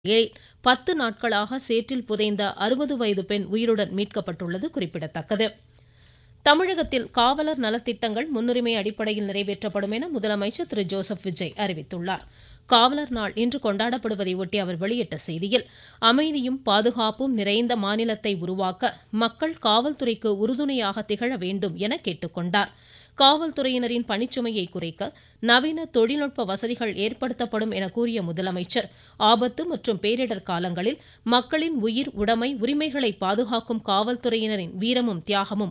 பத்து நாட்களாக சேற்றில் புதைந்த அறுபது வயது பெண் உயிருடன் மீட்கப்பட்டுள்ளது குறிப்பிடத்தக்கது தமிழகத்தில் காவலர் நலத்திட்டங்கள் முன்னுரிமை அடிப்படையில் நிறைவேற்றப்படும் என முதலமைச்சர் திரு ஜோசப் விஜய் அறிவித்துள்ளார் காவலர் நாள் இன்று கொண்டாடப்படுவதை ஒட்டி அவர் வெளியிட்ட செய்தியில் அமைதியும் பாதுகாப்பும் நிறைந்த மாநிலத்தை உருவாக்க மக்கள் காவல்துறைக்கு உறுதுணையாக திகழ வேண்டும் என கேட்டுக்கொண்டார் காவல்துறையினரின் பணிச்சுமையை குறைக்க நவீன தொழில்நுட்ப வசதிகள் ஏற்படுத்தப்படும் என கூறிய முதலமைச்சர் ஆபத்து மற்றும் பேரிடர் காலங்களில் மக்களின் உயிர் உடைமை உரிமைகளை பாதுகாக்கும் காவல்துறையினரின் வீரமும் தியாகமும்